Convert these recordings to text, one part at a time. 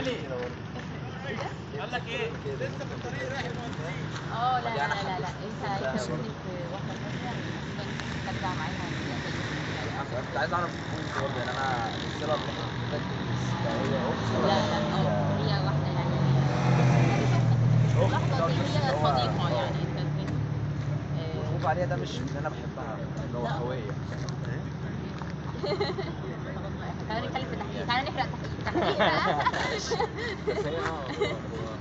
علي قال لك ايه؟ اه لا لا لا لا لا انت انت قلت في واحده ثانيه ترجع معاها كنت عايز اعرف الفلوس برضه يعني انا السيره اللي لا لا اه هي واحده يعني لحظه دي هي صديقه يعني انت فين المفروض عليها ده مش ان انا بحبها اللي هو لا. هويه تعالى نتكلم في التحقيق تعالى نحرق تحقيق تحقيق بقى بس هي اه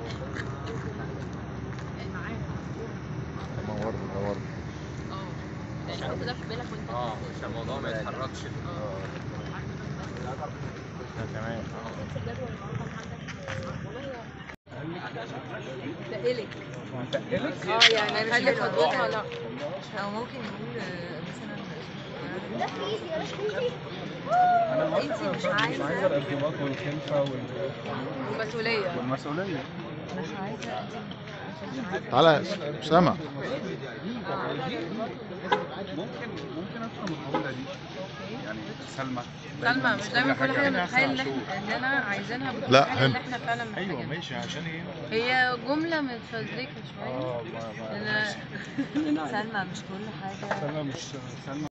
نورت نورت اه يعني حط ده في بالك وانت اه عشان الموضوع ما يتحركش تمام تقلك تقلك اه يعني خلي خطوتها لا هو ممكن يقول آه، مثلا انا انتي مش مش عايزة. عايزه الارتباط والخلفه وال... المسؤولية والمسؤوليه مش عايزة تعالى اسامه ممكن ممكن افهم المقوله دي يعني سلمى سلمى مش دايما كل حاجة إنها بنتخيل اللي ساعة احنا اننا عايزينها بتكون لا، الحاجة اللي هنا. احنا فعلا ايوه محتاجينها ماشي عشان هي هي جملة متفزلكة شوية اه ما- ما- لأن سلمى مش كل حاجة سلمى مش سلمى